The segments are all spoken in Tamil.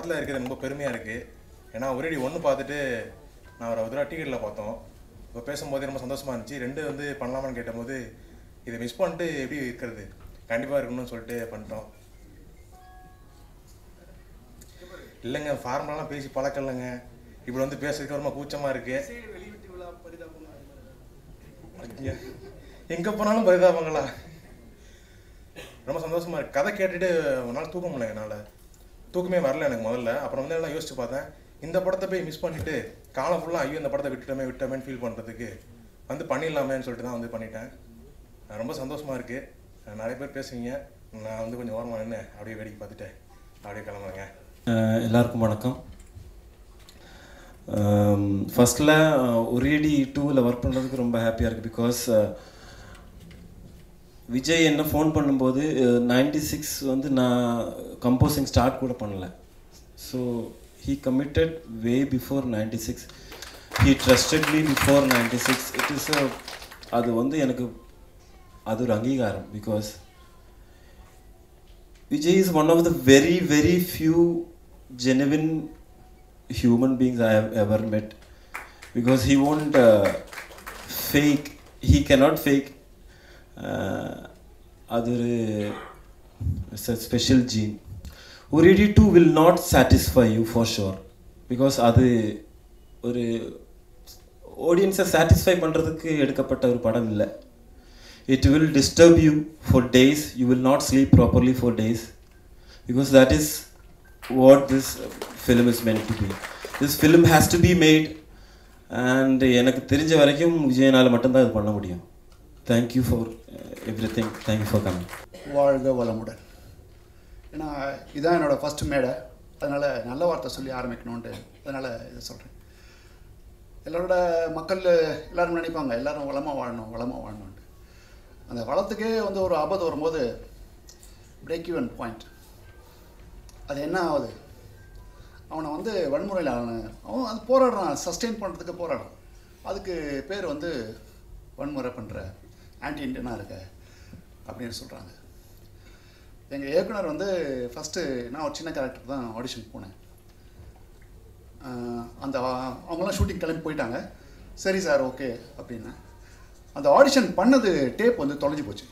படத்தில் இருக்கிறது ரொம்ப பெருமையாக இருக்குது ஏன்னா ஒரேடி ஒன்று பார்த்துட்டு நான் ஒரு தடவை டிக்கெட்டில் பார்த்தோம் இப்போ பேசும்போது ரொம்ப சந்தோஷமாக இருந்துச்சு ரெண்டு வந்து பண்ணலாமான்னு கேட்டபோது இதை மிஸ் பண்ணிட்டு எப்படி இருக்கிறது கண்டிப்பாக இருக்கணும்னு சொல்லிட்டு பண்ணிட்டோம் இல்லைங்க ஃபார்மலாலாம் பேசி பழக்கம் இல்லைங்க இப்படி வந்து பேசுறதுக்கு ரொம்ப கூச்சமாக இருக்குது வெளியீட்டு விழா பரிதாபம் ஐயா, எங்க போனாலும் பரிதாபங்களா ரொம்ப சந்தோஷமா இருக்கு கதை கேட்டுட்டு ஒரு நாள் தூக்க முடியல என்னால தூக்கமே வரல எனக்கு முதல்ல அப்புறம் வந்து எல்லாம் யோசிச்சு பார்த்தேன் இந்த படத்தை போய் மிஸ் பண்ணிட்டு காலம் ஃபுல்லாக ஐயோ இந்த படத்தை விட்டுட்டோமே விட்டோமேன்னு ஃபீல் பண்ணுறதுக்கு வந்து பண்ணிடலாமேன்னு சொல்லிட்டு தான் வந்து பண்ணிட்டேன் அஹ் ரொம்ப சந்தோஷமா இருக்கு அஹ் நிறைய பேர் பேசுவீங்க நான் வந்து கொஞ்சம் ஓரமாக நின்று அப்படியே வேடிக்கை பார்த்துட்டு அப்படியே கிளம்புறேங்க அஹ் எல்லாருக்கும் வணக்கம் ஃபஸ்ட்டில் ஒரேடி டூவில் ஒர்க் பண்ணுறதுக்கு ரொம்ப ஹாப்பியாக இருக்குது பிகாஸ் விஜய் என்ன ஃபோன் பண்ணும்போது நைன்டி சிக்ஸ் வந்து நான் கம்போசிங் ஸ்டார்ட் கூட பண்ணல so he committed way before ninety six he trusted me before ninety six it is அது வந்து எனக்கு அது ஒரு அங்கீகாரம் because Vijay is one of the very, very few genuine human beings I have ever met because he won't uh, fake, he cannot fake. Uh, அது ஒரு it's a special gene. Uridi 2 will not satisfy you for sure because அது ஒரு ஆடியன்ஸை சாட்டிஸ்ஃபை பண்ணுறதுக்கு எடுக்கப்பட்ட ஒரு படம் இல்லை it will disturb you for days you will not sleep properly for days because that is what this uh, film is meant to be this film has to be made and எனக்கு தெரிஞ்ச வரைக்கும் விஜயனால் மட்டும்தான் இது பண்ண முடியும் thank you for everything thank you for coming வாழ்க வளமுடன் ஏன்னா இதான் என்னோடய ஃபஸ்ட்டு மேடை அதனால் நல்ல வார்த்தை சொல்லி ஆரம்பிக்கணுன்ட்டு அதனால் இதை சொல்கிறேன் எல்லாரோட மக்கள் எல்லாரும் நினைப்பாங்க எல்லாரும் வளமாக வாழணும் வளமாக வாழணுன்ட்டு அந்த வளத்துக்கே வந்து ஒரு ஆபத்து வரும்போது பிரேக் ஈவன் பாயிண்ட் அது என்ன ஆகுது அவனை வந்து வன்முறையில் அவனை அவன் அது போராடுறான் சஸ்டெயின் பண்ணுறதுக்கு போராடுறான் அதுக்கு பேர் வந்து வன்முறை பண்ணுற ஆன்டி இண்டியனாக இருக்க அப்படின்னு சொல்கிறாங்க எங்கள் இயக்குனர் வந்து ஃபஸ்ட்டு நான் ஒரு சின்ன கேரக்டர் தான் ஆடிஷன் போனேன் ஆஹ் அந்த ஆ- அவங்களாம் ஷூட்டிங் கிளம்பி போயிட்டாங்க சரி சார் ஓகே அப்படின்னேன் அந்த ஆடிஷன் பண்ணது டேப் வந்து தொலைஞ்சு போச்சு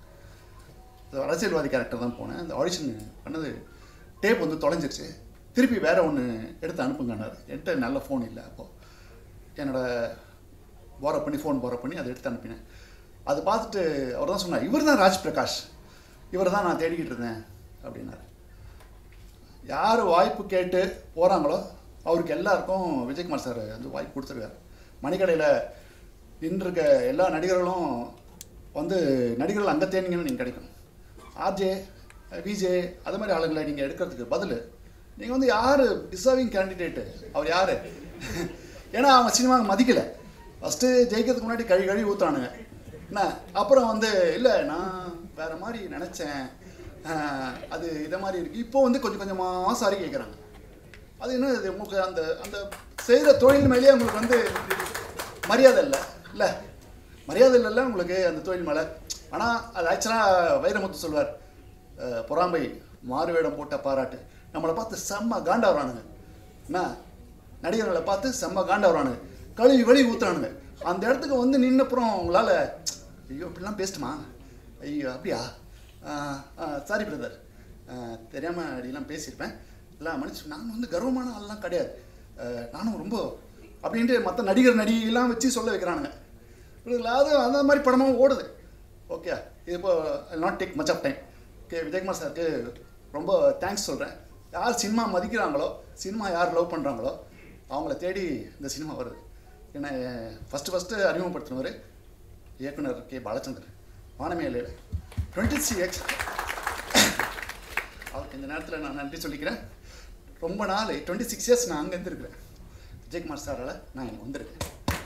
அது அரசியல்வாதி கேரக்டர் தான் போனேன் அந்த ஆடிஷன் பண்ணது டேப் வந்து தொலைஞ்சிருச்சு திருப்பி வேற ஒன்று எடுத்து அனுப்புங்கன்னாரு என்கிட்ட நல்ல ஃபோன் இல்லை அப்போது என்னோட போர பண்ணி ஃபோன் போர பண்ணி அதை எடுத்து அனுப்பினேன் அது பார்த்துட்டு அவர் தான் சொன்னார் இவர் தான் ராஜ் பிரகாஷ் இவர் தான் நான் தேடிக்கிட்டு இருந்தேன் அப்படின்னாரு யார் வாய்ப்பு கேட்டு போகிறாங்களோ அவருக்கு எல்லாருக்கும் விஜயகுமார் சார் வந்து வாய்ப்பு கொடுத்துருக்காரு மணிக்கடையில் நின்றுருக்க எல்லா நடிகர்களும் வந்து நடிகர்கள் அங்கே தேடிங்கன்னு நீங்கள் கிடைக்கும் ஆர்ஜே விஜே அது மாதிரி ஆளுங்களை நீங்கள் எடுக்கிறதுக்கு பதில் நீங்கள் வந்து யார் டிசர்விங் கேண்டிடேட்டு அவர் யார் ஏன்னா அவங்க சினிமா மதிக்கலை ஃபஸ்ட்டு ஜெயிக்கிறதுக்கு முன்னாடி கழி கழுவி ஊற்றுறானுங்க என்ன அப்புறம் வந்து இல்லை நான் வேறு மாதிரி நினச்சேன் அது இதை மாதிரி இருக்குது இப்போ வந்து கொஞ்சம் கொஞ்சமாக சாரி கேட்குறாங்க அது என்ன இது உங்களுக்கு அந்த அந்த செய்கிற தொழில் மேலேயே உங்களுக்கு வந்து மரியாதை இல்லை இல்லை மரியாதை இல்லைல்ல உங்களுக்கு அந்த தொழில் மேலே ஆனால் அது ஆக்சுவலாக வைரமுத்து சொல்வார் அஹ், பொறாமை மாறுவேடம் போட்ட பாராட்டு நம்மளை பார்த்து செம்ம காண்டாடுறானுங்க என்ன நடிகர்களை பார்த்து செம்ம காண்டாடுறானுங்க கழுவி கழுவி ஊத்துறானுங்க அந்த இடத்துக்கு வந்து நின்னப்புறம் உங்களால் ஐயோ இப்படிலாம் பேசட்டுமா ஐயோ அப்படியா சாரி பிரதர் தெரியாமல் அப்படிலாம் பேசியிருப்பேன் எல்லாம் மன்னிச்சு நான் வந்து கர்வமான ஆள்லாம் கிடையாது அஹ், நானும் ரொம்ப அப்படின்ட்டு மற்ற நடிகர் நடிகைலாம் வச்சு சொல்ல வைக்கிறானுங்க அது அந்த மாதிரி படமும் ஓடுது ஓகே இது இப்போ not take much of time okay Vijayakumar சாருக்கு ரொம்ப தேங்க்ஸ் சொல்கிறேன் யார் சினிமா மதிக்கிறாங்களோ சினிமா யார் லவ் பண்ணுறாங்களோ அவங்கள தேடி இந்த சினிமா வருது ஏன்னா ஃபஸ்ட்டு ஃபஸ்ட்டு அறிமுகப்படுத்தினவர் இயக்குனர் கே பாலச்சந்தர் வானமேலையில் டுவெண்ட்டி சி எக்ஸ் அவருக்கு இந்த நேரத்தில் நான் நன்றி சொல்லிக்கிறேன் ரொம்ப நாள் டுவெண்ட்டி சிக்ஸ் இயர்ஸ் நான் அங்கே இருந்திருக்கிறேன் விஜயகுமார் சாரால் நான் இங்கே வந்திருக்கேன்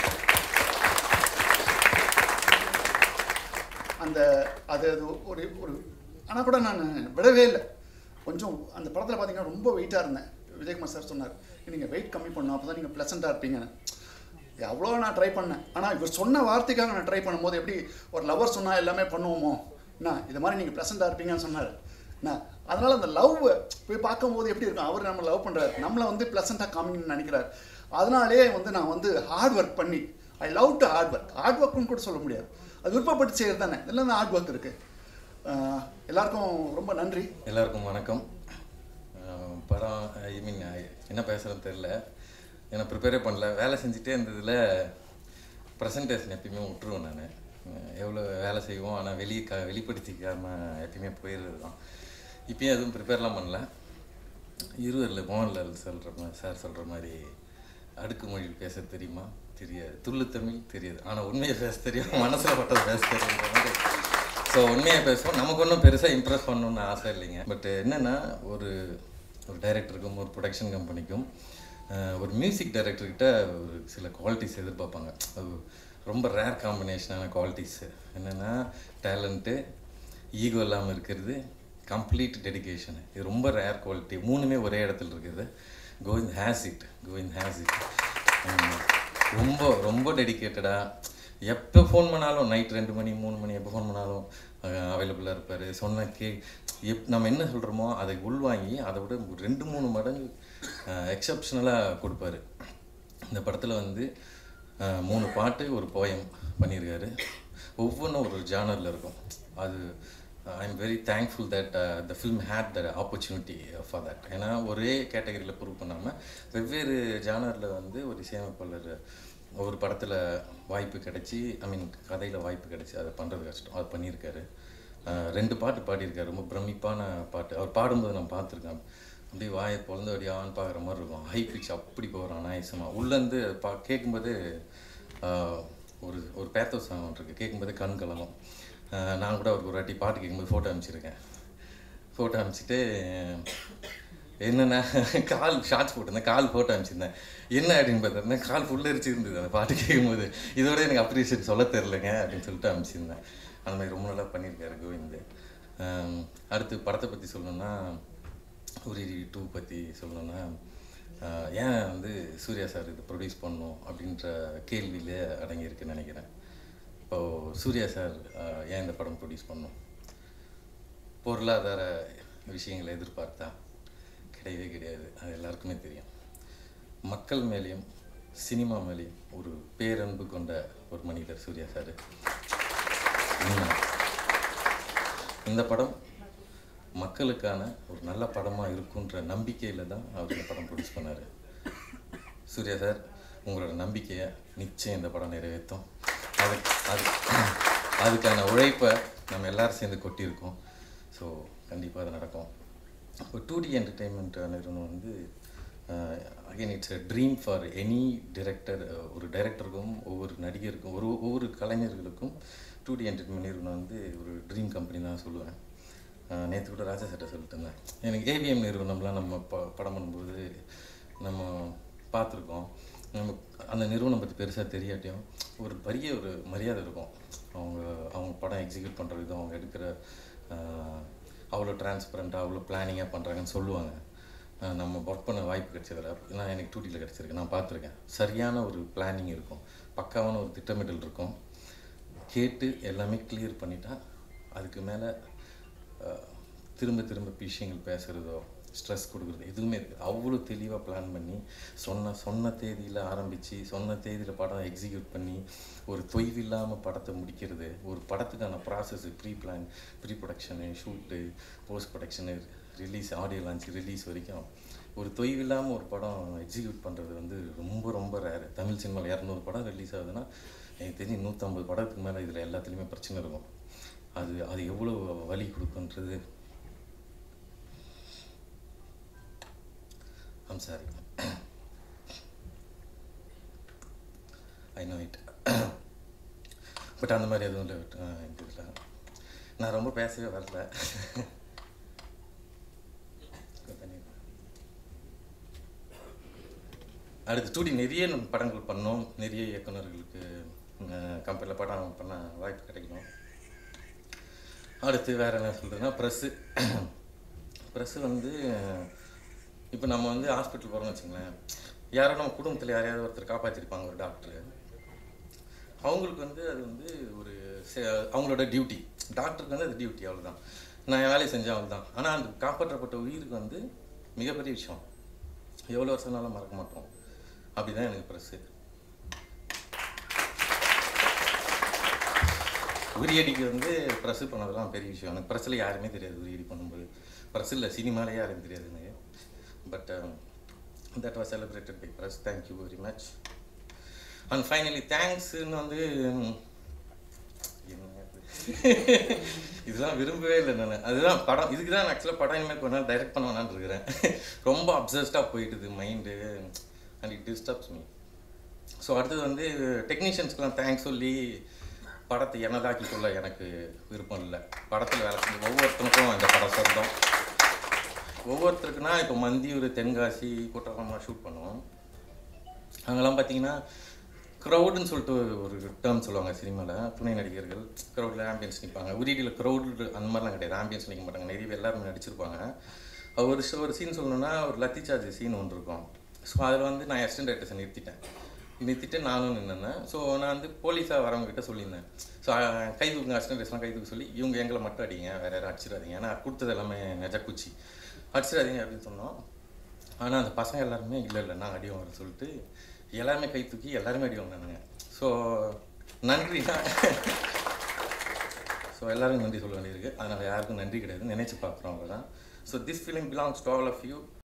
அந்த அது அது ஒரு ஒரு ஆனால் கூட நான் விடவே இல்லை கொஞ்சம் அந்த படத்தில் பார்த்தீங்கன்னா ரொம்ப வெயிட்டாக இருந்தேன் விஜயகுமார் சார் சொன்னார் நீங்கள் வெயிட் கம்மி பண்ணணும் அப்போ தான் நீங்கள் ப்ளசண்ட்டாக இருப்பீங்கன்னு எவ்வளோ நான் ட்ரை பண்ணேன் ஆனால் இவர் சொன்ன வார்த்தைக்காக நான் ட்ரை பண்ணும்போது எப்படி ஒரு லவர் சொன்னால் எல்லாமே பண்ணுவோமோ என்ன இது மாதிரி நீங்கள் ப்ளசண்ட்டாக இருப்பீங்கன்னு சொன்னார் நான் அதனால அந்த லவ் போய் பார்க்கும்போது எப்படி இருக்கும் அவர் நம்ம லவ் பண்றாரு நம்மளை வந்து ப்ளசண்ட்டாக காமிக்கணும்னு நினைக்கிறார் அதனாலே வந்து நான் வந்து ஹார்ட் ஒர்க் பண்ணி I love to hard work hard ஒர்க்னு கூட சொல்ல முடியாது அது விருப்பப்பட்டு செய்கிறது தானே இதில் ஹார்ட் ஒர்க் இருக்கு ஆஹ் எல்லாருக்கும் ரொம்ப நன்றி எல்லாருக்கும் வணக்கம் அஹ் படம் ஐ மீன் என்ன பேசுகிறேன்னு தெரில ஏன்னா ப்ரிப்பேரே பண்ணல வேலை செஞ்சுட்டே இருந்ததில் ப்ரெசன்டேஷன் எப்பயுமே விட்டுருவேன் நான் எவ்வளோ வேலை செய்வோம் ஆனால் வெளியே க வெளிப்படுத்திக்காம எப்பயுமே போயிடுறது தான் இப்பயும் எதுவும் ப்ரிப்பேர்லாம் பண்ணல இருவரில் மோகன்லால் சொல்கிற மாதிரி சார் சொல்கிற மாதிரி அடுக்கு மொழியில் பேச தெரியுமா தெரியாது துள்ளு தமிழ் தெரியாது ஆனால் உண்மையை பேச தெரியும் மனசில் பட்டது பேச தெரியுன்ற மாதிரி ஸோ உண்மையாக பேசுவோம் நமக்கு ஒன்றும் பெருசாக இம்ப்ரெஸ் பண்ணணும்னு ஆசை இல்லைங்க பட் என்னென்னா ஒரு ஒரு டைரக்டருக்கும் ஒரு ப்ரொடக்ஷன் கம்பெனிக்கும் அஹ், ஒரு மியூசிக் டைரக்டர்கிட்ட ஒரு சில குவாலிட்டிஸ் எதிர்பார்ப்பாங்க அது ரொம்ப ரேர் காம்பினேஷனான குவாலிட்டிஸு என்னென்னா டேலண்ட்டு ஈகோ இல்லாமல் இருக்கிறது கம்ப்ளீட் டெடிகேஷன் இது ரொம்ப ரேர் குவாலிட்டி மூணுமே ஒரே இடத்துல இருக்குது Govind has it Govind has it ரொம்ப ரொம்ப டெடிக்கேட்டடாக எப்போ ஃபோன் பண்ணாலும் நைட் ரெண்டு மணி மூணு மணி எப்போ ஃபோன் பண்ணாலும் அவைலபிளாக இருப்பார் சொன்ன கே எப் நம்ம என்ன சொல்கிறோமோ அதை உள்வாங்கி அதை விட ஒரு ரெண்டு மூணு மடங்கு எக்ஸப்ஷனலாக கொடுப்பாரு இந்த படத்தில் வந்து அஹ், மூணு பாட்டு ஒரு போயம் பண்ணியிருக்காரு ஒவ்வொன்றும் ஒரு ஜானரில் இருக்கும் அது I am very thankful that the film had the opportunity for that ஏன்னா ஒரே கேட்டகரியில் ப்ரூவ் பண்ணாமல் வெவ்வேறு ஜானரில் வந்து ஒரு இசையமைப்பாளர் ஒரு படத்தில் வாய்ப்பு கிடைச்சி ஐ மீன் கதையில் வாய்ப்பு கிடைச்சி அதை பண்ணுறது கஷ்டம் அது பண்ணியிருக்காரு அஹ் ரெண்டு பாட்டு பாடியிருக்காரு ரொம்ப பிரமிப்பான பாட்டு அவர் பாடும்போது நான் பார்த்துருக்கேன் அப்படியே வாயை பொழந்து அப்படியான்னு பார்க்குற மாதிரி இருக்கும் ஹை பிச் அப்படி போகிறான் நாயசமாக உள்ளேருந்து பா கேட்கும்போது ஆஹ், ஒரு ஒரு பேத்தோ சாங் ஒன்று இருக்குது கேட்கும்போது கண் கலங்கும் ஆஹ், நான் கூட அவருக்கு ஒரு வாட்டி பாட்டு கேட்கும்போது ஃபோட்டோ அனுப்பிச்சிருக்கேன் ஃபோட்டோ அனுப்பிச்சிட்டு என்னென்ன கால் ஷார்ட்ஸ் போட்டிருந்தேன் கால் ஃபோட்டோ அனுப்பிச்சிருந்தேன் என்ன அப்படின்னு பார்த்தீங்கன்னா கால் ஃபுல்லாக அரிச்சு இருந்தது அந்த பாட்டு கேட்கும்போது இதோட எனக்கு அப்ரிஷியேட் சொல்ல தெரிலங்க அப்படின்னு சொல்லிட்டு அனுப்பிச்சிருந்தேன் அந்த மாதிரி ரொம்ப நல்லா பண்ணியிருக்காரு கோவிந்த் ஆம், அடுத்து படத்தை பற்றி சொல்லணும்னா ஒரு டூ பற்றி சொல்லணும்னா ஆஹ், ஏன் வந்து சூர்யா சார் இது ப்ரொடியூஸ் பண்ணணும் அப்படின்ற கேள்வியிலே அடங்கியிருக்குன்னு நினைக்கிறேன் இப்போது சூர்யா சார் ஆஹ், ஏன் இந்த படம் ப்ரொடியூஸ் பண்ணணும் பொருளாதார விஷயங்களை எதிர்பார்த்தா கிடையவே கிடையாது அது எல்லாருக்குமே தெரியும் மக்கள் மேலேயும் சினிமா மேலேயும் ஒரு பேரன்பு கொண்ட ஒரு மனிதர் சூர்யா சார் உண்மை. இந்த படம் மக்களுக்கான ஒரு நல்ல படமாக இருக்குன்ற நம்பிக்கையில் தான் அவர் இந்த படம் ப்ரொடியூஸ் பண்ணார் சூர்யா சார் உங்களோட நம்பிக்கையை நிச்சயம் இந்த படம் நிறைவேற்றும் அது அது அதுக்கான உழைப்பை நம்ம எல்லாரும் சேர்ந்து கொட்டியிருக்கோம் ஸோ கண்டிப்பாக அது நடக்கும் இப்போ டூ டி என்டர்டெயின்மெண்ட் நிறுவனம் வந்து again it's a dream for any director ஒரு டைரக்டருக்கும் ஒவ்வொரு நடிகருக்கும் ஒரு ஒவ்வொரு கலைஞர்களுக்கும் டூ டி என்டர்டெயின்மெண்ட் நிறுவனம் வந்து ஒரு ட்ரீம் கம்பெனி தான் சொல்லுவேன் நேற்று கூட ராஜா சட்டை சொல்லிட்டு இருந்தேன் எனக்கு ஏவிஎம் நிறுவனம்லாம் நம்ம ப படம் பண்ணும்போது நம்ம பார்த்துருக்கோம் நம்ம அந்த நிறுவனம் பற்றி பெருசாக தெரியாட்டியும் ஒரு பெரிய ஒரு மரியாதை இருக்கும் அவங்க அவங்க படம் எக்ஸிக்யூட் பண்ணுற விதம் அவங்க எடுக்கிற ஆஹ், அவ்வளோ டிரான்ஸ்பரண்ட்டாக அவ்வளோ பிளானிங்காக பண்ணுறாங்கன்னு சொல்லுவாங்க ஆஹ், நம்ம ஒர்க் பண்ண வாய்ப்பு கிடைச்சதில்ல நான் எனக்கு டூட்டியில் கிடச்சிருக்கு நான் பார்த்துருக்கேன் சரியான ஒரு பிளானிங் இருக்கும் பக்காவான ஒரு திட்டமிடல் இருக்கும் கேட்டு எல்லாமே கிளியர் பண்ணிட்டா அதுக்கு மேலே திரும்ப திரும்ப விஷயங்கள் பேசுகிறதோ ஸ்ட்ரெஸ் கொடுக்குறது எதுவுமே இருக்குது அவ்வளோ தெளிவாக பிளான் பண்ணி சொன்ன சொன்ன தேதியில் ஆரம்பித்து சொன்ன தேதியில் படம் எக்ஸிக்யூட் பண்ணி ஒரு தொய்வில்லாமல் படத்தை முடிக்கிறது ஒரு படத்துக்கான process pre plan pre production shoot post production release audio launch release வரைக்கும் ஒரு தொய்வில்லாமல் ஒரு படம் எக்ஸிக்யூட் பண்ணுறது வந்து ரொம்ப ரொம்ப ரேர் தமிழ் சினிமாவில் இரநூறு படம் ரிலீஸ் ஆகுதுன்னா எனக்கு தெரிஞ்சு நூற்றம்பது படத்துக்கு மேலே இதில் எல்லாத்துலேயுமே பிரச்சனை இருக்கும் அது அது எவ்வளோ வலி கொடுக்குன்றது I'm sorry I know it but அந்த மாதிரி எதுவும் இல்லை இந்த இதில் நான் ரொம்ப பேசவே வரல அடுத்து ஸ்டூடி நிறைய நம்ம படங்கள் பண்ணோம் நிறைய இயக்குனர்களுக்கு கம்பெனியில் படம் பண்ண வாய்ப்பு கிடைக்கணும் அடுத்து வேறு என்ன சொல்கிறதுன்னா ப்ரெஸ்ஸு ப்ரெஸ்ஸு வந்து இப்போ நம்ம வந்து ஹாஸ்பிட்டல் போகிறோம்னு வச்சுங்களேன் யாரோ நம்ம குடும்பத்தில் யாரையாவது ஒருத்தர் காப்பாற்றிருப்பாங்க ஒரு டாக்டர் அவங்களுக்கு வந்து அது வந்து ஒரு செ- அவங்களோட டியூட்டி டாக்டருக்கு வந்து அது டியூட்டி அவ்வளோதான் நான் என் வேலையை செஞ்சேன் அவள் தான் ஆனால் அந்த காப்பாற்றப்பட்ட உயிருக்கு வந்து மிகப்பெரிய விஷயம் எவ்வளோ வருஷம்னாலும் மறக்க மாட்டோம் அப்படிதான் எனக்கு ப்ரெஸ்ஸு உரியடிக்கு வந்து ப்ரெஸ்ஸு பண்ணதெல்லாம் பெரிய விஷயம் எனக்கு ப்ரெஸ்ஸில் யாருமே தெரியாது உரியடி பண்ணும்போது ப்ரெஸ் இல்லை சினிமாலே யாரும் தெரியாது எனக்கு but that was celebrated by press thank you very much and finally தேங்க்ஸ்ன்னு வந்து ம், என்ன இது? இதெல்லாம் விரும்பவே இல்லை நான் அதுதான் படம் இதுக்கு தான் ஆக்சுவலாக படம் இனிமேல் கொஞ்ச நாள் டைரக்ட் பண்ண வேணான்னு இருக்கிறேன் ரொம்ப அப்சஸ்டாக போயிட்டுது mind and it disturbs me so அடுத்தது வந்து டெக்னீஷியன்ஸ்க்கெலாம் தேங்க்ஸ் சொல்லி படத்தை எனதாக்கி கொள்ள எனக்கு விருப்பம் இல்லை படத்தில் வேலை செஞ்ச ஒவ்வொருத்தனுக்கும் அந்த படம் சொந்தம் ஒவ்வொருத்தருக்குன்னா இப்போ மந்தியூர் தென்காசி குற்றாலமாக ஷூட் பண்ணுவோம் அங்கெல்லாம் பார்த்தீங்கன்னா க்ரௌடுன்னு சொல்லிட்டு ஒரு டேர்ம் சொல்லுவாங்க சினிமாவில் துணை நடிகர்கள் க்ரௌடில் ஆம்பியன்ஸ் நிற்பாங்க உரியடியில் க்ரௌடு அந்த மாதிரிலாம் கிடையாது ஆம்பியன்ஸ் நிற்க மாட்டாங்க நிறைய பேர் எல்லாருமே நடிச்சிருப்பாங்க ஒரு ஷோ- ஒரு சீன் சொல்லணும்னா ஒரு லத்தி சார்ஜ் சீன் ஒன்று இருக்கும் ஸோ அதில் வந்து நான் அசிஸ்டன்ட் டைரக்டர்ஸை நிறுத்திட்டேன் நிறுத்திட்டு நானும் நின்னேன் ஸோ நான் வந்து போலீஸாக வரவங்க கிட்ட சொல்லியிருந்தேன் ஸோ கை தூக்குங்க அசிஸ்டன்ட் டைரக்டர்ஸ்லாம் கை தூக்க சொல்லி இவங்க எங்களை மட்டும் அடிங்க வேறு யாரும் அடிச்சிடாதீங்க ஏன்னா கொடுத்தது எல்லாமே நெஜ குச்சி அடிச்சிடாதீங்க அப்படின்னு சொன்னோம் ஆனால் அந்த பசங்க எல்லாருமே இல்லை இல்லை நான் அடி வாங்குறேன்னு சொல்லிட்டு எல்லாருமே கை தூக்கி எல்லாருமே அடி வாங்கினானுங்க ஸோ நன்றி ஸோ எல்லாருக்கும் நன்றி சொல்ல வேண்டியிருக்கு அதனால் யாருக்கும் நன்றி கிடையாது நினைச்சு பார்க்குறவங்க தான் so this film belongs to all of you